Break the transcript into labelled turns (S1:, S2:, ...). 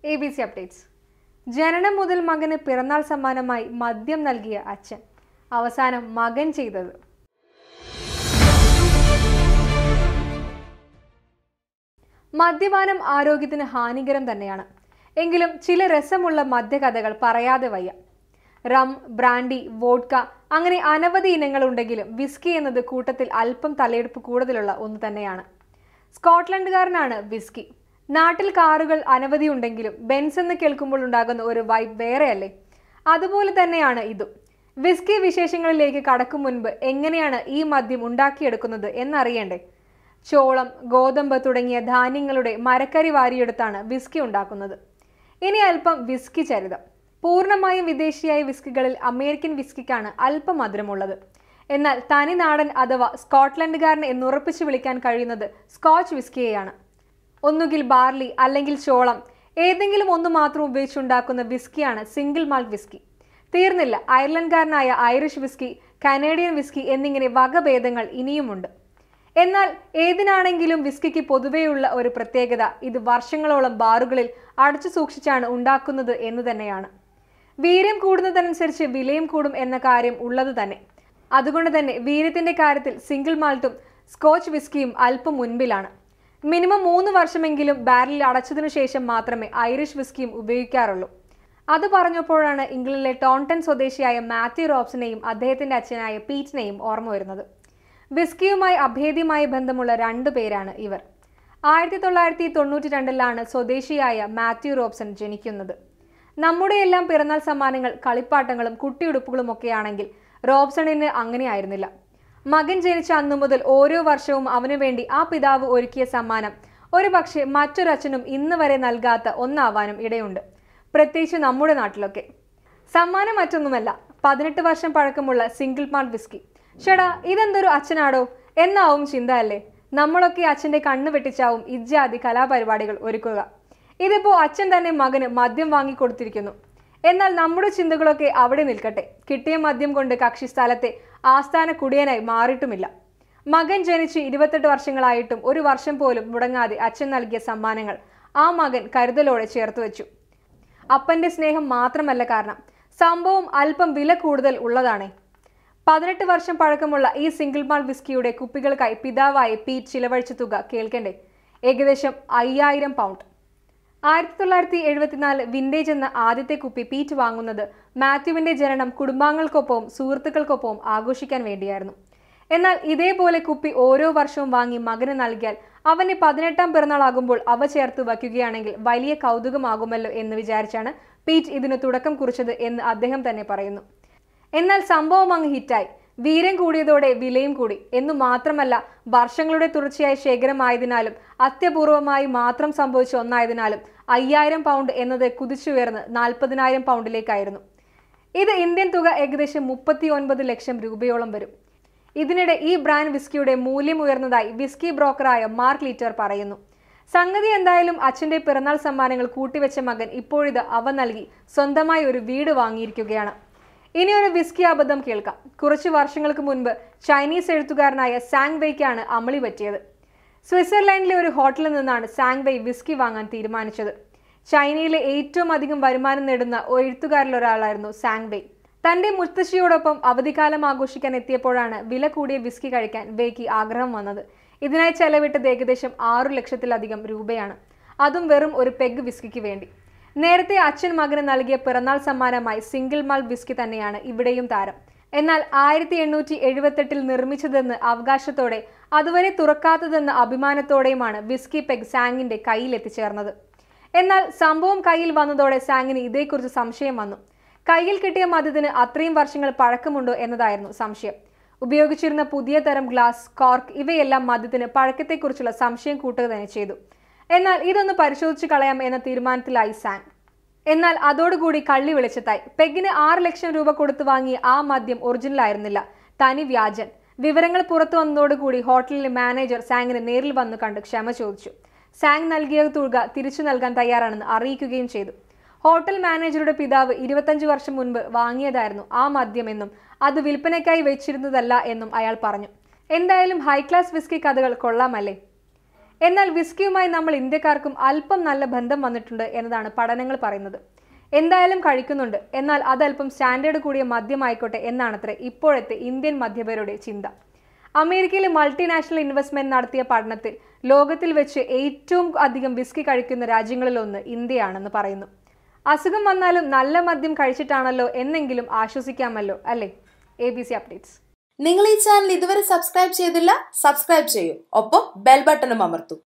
S1: A B C updates ജനനം മുതൽ മകന് പിറന്നാൾ സമ്മാനമായി മദ്യം നൽകിയ അച്ഛൻ അവസാനം മകൻ ചെയ്തത് മദ്യപാനം ആരോഗ്യത്തിന് ഹാനികരം തന്നെയാണ് എങ്കിലും ചില രസമുള്ള മദ്യകഥകൾ പറയാതെ വയ്യ റം ബ്രാൻഡി വോഡ്ക അങ്ങനെ അനവധി ഇനങ്ങളുണ്ടെങ്കിലും വിസ്കി എന്നത് കൂട്ടത്തിൽ അല്പം തലയെടുപ്പ് കൂടുതലുള്ള ഒന്ന് തന്നെയാണ് സ്കോട്ട്ലൻഡുകാരനാണ് വിസ്കി നാട്ടിൽ കാറുകൾ അനവധി ഉണ്ടെങ്കിലും ബെൻസ് എന്ന് കേൾക്കുമ്പോൾ ഉണ്ടാകുന്ന ഒരു വൈബ് വേറെയല്ലേ അതുപോലെ തന്നെയാണ് ഇതും വിസ്കി വിശേഷങ്ങളിലേക്ക് കടക്കും മുൻപ് എങ്ങനെയാണ് ഈ മദ്യം ഉണ്ടാക്കിയെടുക്കുന്നത് എന്നറിയണ്ടേ ചോളം ഗോതമ്പ് തുടങ്ങിയ ധാന്യങ്ങളുടെ മരക്കരി വാരിയെടുത്താണ് വിസ്കി ഉണ്ടാക്കുന്നത് ഇനി അല്പം വിസ്കി ചരിതം പൂർണ്ണമായും വിദേശിയായ വിസ്കികളിൽ അമേരിക്കൻ വിസ്കിക്കാണ് അല്പം മധുരമുള്ളത് എന്നാൽ തനിനാടൻ അഥവാ സ്കോട്ട്ലൻഡുകാരൻ എന്നുറപ്പിച്ചു വിളിക്കാൻ കഴിയുന്നത് സ്കോച്ച് വിസ്കിയെയാണ് ഒന്നുകിൽ ബാർലി അല്ലെങ്കിൽ ചോളം ഏതെങ്കിലും ഒന്ന് മാത്രം ഉപയോഗിച്ചുണ്ടാക്കുന്ന വിസ്കിയാണ് സിംഗിൾ മാൾട്ട് വിസ്കി തീർന്നില്ല അയർലൻഡ്കാരനായ ഐറിഷ് വിസ്കി കനേഡിയൻ വിസ്കി എന്നിങ്ങനെ വകഭേദങ്ങൾ ഇനിയുമുണ്ട് എന്നാൽ ഏതിനാണെങ്കിലും വിസ്കിക്ക് പൊതുവെയുള്ള ഒരു പ്രത്യേകത ഇത് വർഷങ്ങളോളം ബാറുകളിൽ അടച്ചു സൂക്ഷിച്ചാണ് ഉണ്ടാക്കുന്നത് എന്ന് തന്നെയാണ് വീര്യം കൂടുന്നതനുസരിച്ച് വിലയും കൂടും എന്ന കാര്യം ഉള്ളത് തന്നെ അതുകൊണ്ട് തന്നെ വീര്യത്തിന്റെ കാര്യത്തിൽ സിംഗിൾ മാൾട്ടും സ്കോച്ച് വിസ്കിയും അല്പം മുൻപിലാണ് മിനിമം മൂന്ന് വർഷമെങ്കിലും ബാരലിൽ അടച്ചതിനു ശേഷം മാത്രമേ ഐറിഷ് വിസ്കിയും ഉപയോഗിക്കാറുള്ളൂ അത് പറഞ്ഞപ്പോഴാണ് ഇംഗ്ലണ്ടിലെ ടോൺടൺ സ്വദേശിയായ മാത്യു റോബ്സിനെയും അദ്ദേഹത്തിന്റെ അച്ഛനായ പീറ്റിനെയും ഓർമ്മ വരുന്നത് വിസ്കിയുമായി അഭേദ്യമായ ബന്ധമുള്ള രണ്ടു പേരാണ് ഇവർ ആയിരത്തി തൊള്ളായിരത്തി തൊണ്ണൂറ്റി രണ്ടിലാണ് സ്വദേശിയായ മാത്യു റോബ്സൺ ജനിക്കുന്നത് നമ്മുടെയെല്ലാം പിറന്നാൾ സമ്മാനങ്ങൾ കളിപ്പാട്ടങ്ങളും കുട്ടിയുടുപ്പുകളും ഒക്കെയാണെങ്കിൽ റോബ്സണിന് അങ്ങനെയായിരുന്നില്ല മകൻ ജനിച്ച അന്നു മുതൽ ഓരോ വർഷവും അവനു വേണ്ടി ആ പിതാവ് ഒരുക്കിയ സമ്മാനം ഒരു പക്ഷേ മറ്റൊരച്ഛനും ഇന്ന് വരെ നൽകാത്ത ഒന്നാവാനും ഇടയുണ്ട് പ്രത്യേകിച്ച് നമ്മുടെ നാട്ടിലൊക്കെ സമ്മാനം മറ്റൊന്നുമല്ല പതിനെട്ട് വർഷം പഴക്കമുള്ള സിംഗിൾ മാൾട്ട് വിസ്കി ഷടാ ഇതെന്തൊരു അച്ഛനാടോ എന്നാവും ചിന്ത അല്ലേ നമ്മളൊക്കെ അച്ഛന്റെ കണ്ണ് വെട്ടിച്ചാവും ഇജ്ജാതി കലാപരിപാടികൾ ഒരുക്കുക ഇതിപ്പോ അച്ഛൻ തന്നെ മകന് മദ്യം വാങ്ങിക്കൊടുത്തിരിക്കുന്നു എന്നാൽ നമ്മുടെ ചിന്തകളൊക്കെ അവിടെ നിൽക്കട്ടെ കിട്ടിയ മദ്യം കൊണ്ട് കക്ഷി സ്ഥലത്തെ ആസ്ഥാന കുടിയനായി മാറിയിട്ടുമില്ല മകൻ ജനിച്ച് ഇരുപത്തെട്ട് വർഷങ്ങളായിട്ടും ഒരു വർഷം പോലും മുടങ്ങാതെ അച്ഛൻ നൽകിയ സമ്മാനങ്ങൾ ആ മകൻ കരുതലോടെ ചേർത്ത് വെച്ചു അപ്പന്റെ സ്നേഹം മാത്രമല്ല കാരണം സംഭവം അല്പം വില കൂടുതൽ ഉള്ളതാണേ പതിനെട്ട് വർഷം പഴക്കമുള്ള ഈ സിംഗിൾ മാൾ വിസ്കിയുടെ കുപ്പികൾക്കായി പിതാവായ പീറ്റ് ചിലവഴിച്ച തുക കേൾക്കണ്ടേ ഏകദേശം അയ്യായിരം പൗണ്ട് ആയിരത്തി തൊള്ളായിരത്തി എഴുപത്തിനാല് വിൻറ്റേജ് എന്ന ആദ്യത്തെ കുപ്പി പീറ്റ് വാങ്ങുന്നത് മാത്യുവിന്റെ ജനനം കുടുംബാംഗങ്ങൾക്കൊപ്പവും സുഹൃത്തുക്കൾക്കൊപ്പവും ആഘോഷിക്കാൻ വേണ്ടിയായിരുന്നു എന്നാൽ ഇതേപോലെ കുപ്പി ഓരോ വർഷവും വാങ്ങി മകന് നൽകിയാൽ അവന് പതിനെട്ടാം പിറന്നാളാകുമ്പോൾ അവ ചേർത്ത് വയ്ക്കുകയാണെങ്കിൽ വലിയ കൗതുകമാകുമല്ലോ എന്ന് വിചാരിച്ചാണ് പീറ്റ് ഇതിന് തുടക്കം കുറിച്ചത് എന്ന് അദ്ദേഹം തന്നെ പറയുന്നു എന്നാൽ സംഭവം അങ്ങ് ഹിറ്റായി വീരം കൂടിയതോടെ വിലയും കൂടി എന്നു മാത്രമല്ല വർഷങ്ങളുടെ തുടർച്ചയായ ശേഖരമായതിനാലും അത്യപൂർവമായി മാത്രം സംഭവിച്ച ഒന്നായതിനാലും അയ്യായിരം പൗണ്ട് എന്നത് കുതിച്ചുയർന്ന് നാൽപ്പതിനായിരം പൗണ്ടിലേക്കായിരുന്നു ഇത് ഇന്ത്യൻ തുക ഏകദേശം മുപ്പത്തി ഒൻപത് ലക്ഷം രൂപയോളം വരും ഇതിനിടെ ഈ ബ്രാൻഡ് വിസ്കിയുടെ മൂല്യം ഉയർന്നതായി വിസ്കി ബ്രോക്കറായ മാർക്ക് ലീറ്റർ പറയുന്നു സംഗതി എന്തായാലും അച്ഛന്റെ പിറന്നാൾ സമ്മാനങ്ങൾ കൂട്ടിവെച്ച മകൻ ഇപ്പോഴിത് അവ നൽകി സ്വന്തമായി ഒരു വീട് വാങ്ങിയിരിക്കുകയാണ് ഇനി ഒരു വിസ്കി അബദ്ധം കേൾക്കാം കുറച്ച് വർഷങ്ങൾക്ക് മുൻപ് ചൈനീസ് എഴുത്തുകാരനായ സാങ് വെയ്ക്കാണ് അമളി പറ്റിയത് സ്വിറ്റ്സർലൻഡിലെ ഒരു ഹോട്ടലിൽ നിന്നാണ് സാങ് വെയ് വിസ്കി വാങ്ങാൻ തീരുമാനിച്ചത് ചൈനയിലെ ഏറ്റവും അധികം വരുമാനം നേടുന്ന എഴുത്തുകാരിൽ ഒരാളായിരുന്നു സാങ് വെയ് തന്റെ മുത്തശ്ശിയോടൊപ്പം അവധിക്കാലം ആഘോഷിക്കാൻ എത്തിയപ്പോഴാണ് വില കൂടിയ വിസ്കി കഴിക്കാൻ വെയ്ക്ക് ആഗ്രഹം വന്നത് ഇതിനായി ചെലവിട്ടത് ഏകദേശം ആറു ലക്ഷത്തിലധികം രൂപയാണ് അതും വെറും ഒരു പെഗ് വിസ്കിക്ക് വേണ്ടി നേരത്തെ അച്ഛൻ മകന് നൽകിയ പിറന്നാൾ സമ്മാനമായി സിംഗിൾ മാൾ വിസ്കി തന്നെയാണ് ഇവിടെയും താരം എന്നാൽ ആയിരത്തി എണ്ണൂറ്റി എഴുപത്തെട്ടിൽ നിർമ്മിച്ചതെന്ന് അവകാശത്തോടെ അതുവരെ തുറക്കാത്തതെന്ന അഭിമാനത്തോടെയുമാണ് വിസ്കി പെഗ് സാങ്ങിന്റെ കയ്യിൽ എത്തിച്ചേർന്നത് എന്നാൽ സംഭവം കയ്യിൽ വന്നതോടെ സാങ്ങിന് ഇതേക്കുറിച്ച് സംശയം വന്നു കയ്യിൽ കിട്ടിയ മദ്യത്തിന് അത്രയും വർഷങ്ങൾ പഴക്കമുണ്ടോ എന്നതായിരുന്നു സംശയം ഉപയോഗിച്ചിരുന്ന പുതിയ തരം ഗ്ലാസ് കോർക്ക് ഇവയെല്ലാം മദ്യത്തിന് പഴക്കത്തെക്കുറിച്ചുള്ള സംശയം കൂട്ടുക തന്നെ ചെയ്തു എന്നാൽ ഇതൊന്ന് പരിശോധിച്ചു കളയാം എന്ന തീരുമാനത്തിലായി സാങ് എന്നാൽ അതോടുകൂടി കള്ളി വെളിച്ചത്തായി പെഗിന് ആറ് ലക്ഷം രൂപ കൊടുത്തു വാങ്ങിയ ആ മദ്യം ഒറിജിനൽ ആയിരുന്നില്ല തനി വ്യാജൻ വിവരങ്ങൾ പുറത്തു വന്നതോടുകൂടി ഹോട്ടലിലെ മാനേജർ സാങ്ങിന് നേരിൽ വന്നു കണ്ട് ക്ഷമ ചോദിച്ചു സാങ് നൽകിയ തുക തിരിച്ചു നൽകാൻ തയ്യാറാണെന്ന് അറിയിക്കുകയും ചെയ്തു ഹോട്ടൽ മാനേജറുടെ പിതാവ് ഇരുപത്തഞ്ച് വർഷം മുൻപ് വാങ്ങിയതായിരുന്നു ആ മദ്യമെന്നും അത് വിൽപ്പനയ്ക്കായി വെച്ചിരുന്നതല്ല എന്നും അയാൾ പറഞ്ഞു എന്തായാലും ഹൈ ക്ലാസ് വിസ്കി കഥകൾ കൊള്ളാമല്ലേ എന്നാൽ വിസ്കിയുമായി നമ്മൾ ഇന്ത്യക്കാർക്കും അല്പം നല്ല ബന്ധം വന്നിട്ടുണ്ട് എന്നതാണ് പഠനങ്ങൾ പറയുന്നത് എന്തായാലും കഴിക്കുന്നുണ്ട് എന്നാൽ അതല്പം സ്റ്റാൻഡേർഡ് കൂടിയ മദ്യമായിക്കോട്ടെ എന്നാണത്രേ ഇപ്പോഴത്തെ ഇന്ത്യൻ മദ്യപരുടെ ചിന്ത അമേരിക്കയിലെ മൾട്ടിനാഷണൽ ഇൻവെസ്റ്റ്മെന്റ് നടത്തിയ പഠനത്തിൽ ലോകത്തിൽ വെച്ച് ഏറ്റവും അധികം വിസ്കി കഴിക്കുന്ന രാജ്യങ്ങളിലൊന്ന് ഇന്ത്യയാണെന്ന് പറയുന്നു അസുഖം വന്നാലും നല്ല മദ്യം കഴിച്ചിട്ടാണല്ലോ എന്നെങ്കിലും ആശ്വസിക്കാമല്ലോ അല്ലേ എ ബി സി അപ്ഡേറ്റ്സ്
S2: നിങ്ങൾ ഈ ചാനൽ ഇതുവരെ സബ്സ്ക്രൈബ് ചെയ്തില്ല സബ്സ്ക്രൈബ് ചെയ്യൂ ഒപ്പം ബെൽ ബട്ടണും അമർത്തൂ